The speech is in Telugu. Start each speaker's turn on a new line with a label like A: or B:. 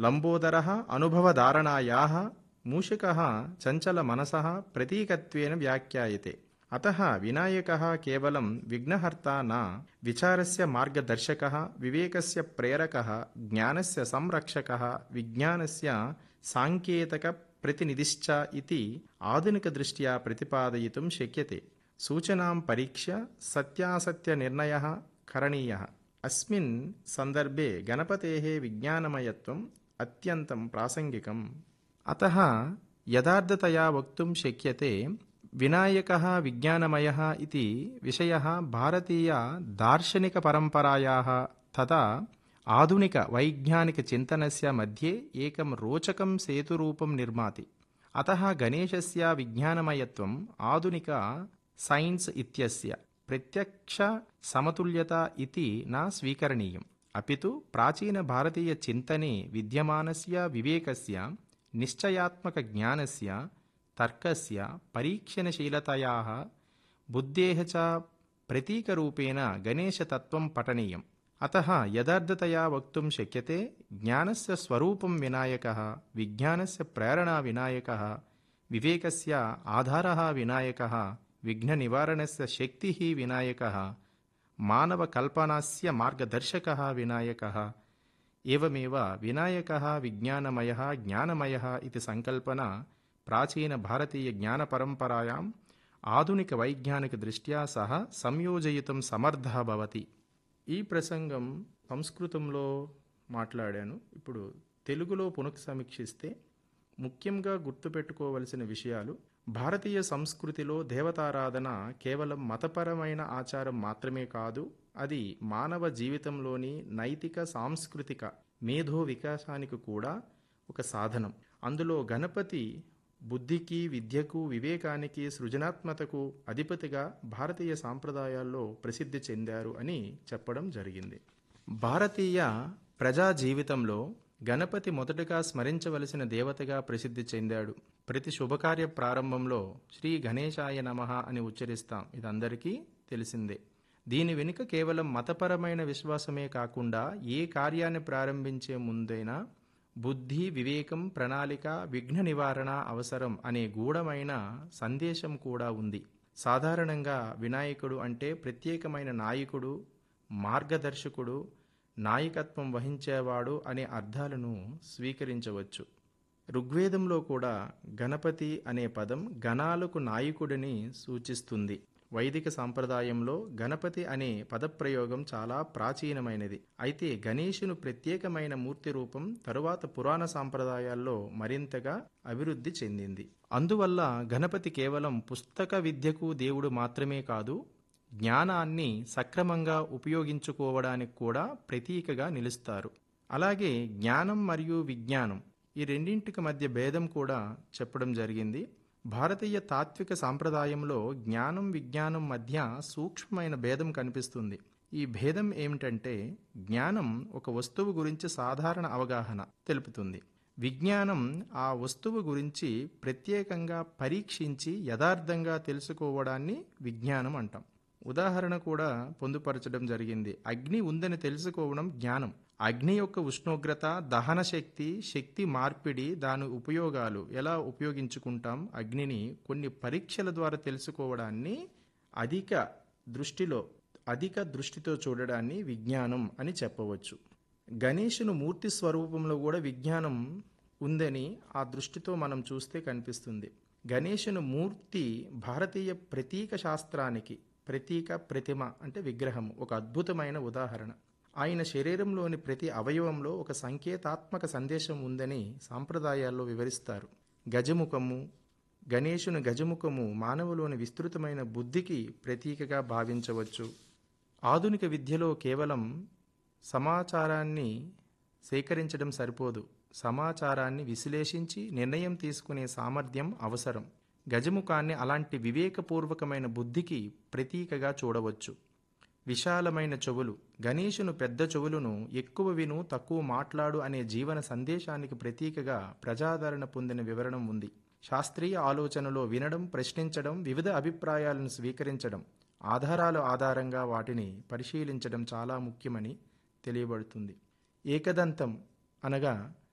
A: లంబోదరः అనుభవధారణాయాः మూషికः చంచలమనసः ప్రతీకత్వేన వ్యాఖ్యాయతే అతः వినాయకः కేవలం విఘ్నహర్తా न విచారस्य మార్గదర్శకः వివేకस्य ప్రేరకः జ్ఞానस्य సంరక్షకः విజ్ఞానस्य సాంకేతక ప్రతినిధిశ్చ ఇతి ఆధునికదృష్ట్యా ప్రతిపాదయితుం శక్యతే సూచనాం పరీక్ష్య సత్యాసత్యనిర్ణయः కరణీయः అస్మిన్ సందర్భే గణపతేः విజ్ఞానమయత్వం అత్యంతం ప్రాసంగికం అతः యథార్థతయా వక్తుం శక్యతే వినాయకः విజ్ఞానమయः इति విషయः భారతీయ దార్శనిక పరంపరాయాः తథా ఆధునిక వైజ్ఞానిక చింతనస్య మధ్యే ఏకం రోచకం సేతురూపం నిర్మాతి అతः గణేశస్య విజ్ఞానమయత్వం ఆధునిక సైన్స్ ఇత్యస్య ప్రత్యక్ష సమతుల్యత ఇతి నా స్వీకరణీయం అపితు ప్రాచీన భారతీయ చింతనే విద్యమానస్య వివేకస్య నిశ్చయాత్మక జ్ఞానస్య తర్కస్య పరీక్షణశీలతయాः బుద్ధేः च ప్రతీకరూపేణ గణేశతత్వం పఠనీయం అతः యథార్థతయా వక్తుం శక్యతే జ్ఞానस्य స్వరూపం వినాయకः విజ్ఞానस्य ప్రేరణా వినాయకः వివేకस्य ఆధారः వినాయకः విఘ్ననివారణस्य శక్తిः వినాయకः మానవకల్పనాस्य మార్గదర్శకः వినాయకः ఏవమేవ వినాయకः విజ్ఞానమయः జ్ఞానమయः ఇది సంకల్పన ప్రాచీన భారతీయ జ్ఞానపరంపరాయాం ఆధునిక వైజ్ఞానిక దృష్ట్యా సహ సంయోజయితం సమర్థ భవతి ఈ ప్రసంగం సంస్కృతంలో మాట్లాడాను ఇప్పుడు తెలుగులో పునఃసమీక్షిస్తే ముఖ్యంగా గుర్తుపెట్టుకోవలసిన విషయాలు భారతీయ సంస్కృతిలో దేవతారాధన కేవలం మతపరమైన ఆచారం మాత్రమే కాదు అది మానవ జీవితంలోని నైతిక సాంస్కృతిక మేధో వికాసానికి కూడా ఒక సాధనం అందులో గణపతి బుద్ధికి విద్యకు వివేకానికి సృజనాత్మకతకు అధిపతిగా భారతీయ సాంప్రదాయాల్లో ప్రసిద్ధి చెందారు అని చెప్పడం జరిగింది భారతీయ ప్రజా జీవితంలో గణపతి మొదటగా స్మరించవలసిన దేవతగా ప్రసిద్ధి చెందాడు ప్రతి శుభకార్య ప్రారంభంలో శ్రీ గణేశాయ నమః అని ఉచ్చరిస్తాం ఇది అందరికీ తెలిసిందే దీని వెనుక కేవలం మతపరమైన విశ్వాసమే కాకుండా ఏ కార్యాన్ని ప్రారంభించే ముందైనా బుద్ధి వివేకం ప్రణాళిక విఘ్న నివారణ అవసరం అనే గూఢమైన సందేశం కూడా ఉంది సాధారణంగా వినాయకుడు అంటే ప్రత్యేకమైన నాయకుడు మార్గదర్శకుడు నాయకత్వం వహించేవాడు అనే అర్థాలను స్వీకరించవచ్చు ఋగ్వేదంలో కూడా గణపతి అనే పదం గణాలకు నాయకుడిని సూచిస్తుంది వైదిక సాంప్రదాయంలో గణపతి అనే పదప్రయోగం చాలా ప్రాచీనమైనది అయితే గణేషును ప్రత్యేకమైన మూర్తి రూపం తరువాత పురాణ సాంప్రదాయాల్లో మరింతగా అభివృద్ధి చెందింది అందువల్ల గణపతి కేవలం పుస్తక విద్యకు దేవుడు మాత్రమే కాదు జ్ఞానాన్ని సక్రమంగా ఉపయోగించుకోవడానికి కూడా ప్రతీకగా నిలుస్తారు అలాగే జ్ఞానం మరియు విజ్ఞానం ఈ రెండింటికి మధ్య భేదం కూడా చెప్పడం జరిగింది భారతీయ తాత్విక సాంప్రదాయంలో జ్ఞానం విజ్ఞానం మధ్య సూక్ష్మమైన భేదం కనిపిస్తుంది ఈ భేదం ఏమిటంటే జ్ఞానం ఒక వస్తువు గురించి సాధారణ అవగాహన తెలుపుతుంది విజ్ఞానం ఆ వస్తువు గురించి ప్రత్యేకంగా పరీక్షించి యథార్థంగా తెలుసుకోవడాన్ని విజ్ఞానం అంటాం ఉదాహరణ కూడా పొందుపరచడం జరిగింది అగ్ని ఉందని తెలుసుకోవడం జ్ఞానం అగ్ని యొక్క ఉష్ణోగ్రత దహన శక్తి శక్తి మార్పిడి దాని ఉపయోగాలు ఎలా ఉపయోగించుకుంటాం అగ్నిని కొన్ని పరీక్షల ద్వారా తెలుసుకోవడాన్ని అధిక దృష్టిలో అధిక దృష్టితో చూడడాన్ని విజ్ఞానం అని చెప్పవచ్చు గణేషును మూర్తి స్వరూపంలో కూడా విజ్ఞానం ఉందని ఆ దృష్టితో మనం చూస్తే కనిపిస్తుంది గణేషును మూర్తి భారతీయ ప్రతీక శాస్త్రానికి ప్రతీక ప్రతిమ అంటే విగ్రహం ఒక అద్భుతమైన ఉదాహరణ ఆయన శరీరంలోని ప్రతి అవయవంలో ఒక సంకేతాత్మక సందేశం ఉందని సాంప్రదాయాల్లో వివరిస్తారు గజముఖము గణేశుని గజముఖము మానవులోని విస్తృతమైన బుద్ధికి ప్రతీకగా భావించవచ్చు ఆధునిక విద్యలో కేవలం సమాచారాన్ని సేకరించడం సరిపోదు సమాచారాన్ని విశ్లేషించి నిర్ణయం తీసుకునే సామర్థ్యం అవసరం గజముఖాన్ని అలాంటి వివేకపూర్వకమైన బుద్ధికి ప్రతీకగా చూడవచ్చు విశాలమైన చెవులు గణేషును పెద్ద చెవులను ఎక్కువ విను తక్కువ మాట్లాడు అనే జీవన సందేశానికి ప్రతీకగా ప్రజాదరణ పొందిన వివరణం ఉంది శాస్త్రీయ ఆలోచనలో వినడం ప్రశ్నించడం వివిధ అభిప్రాయాలను స్వీకరించడం ఆధారాల ఆధారంగా వాటిని పరిశీలించడం చాలా ముఖ్యమని తెలియబడుతుంది ఏకదంతం అనగా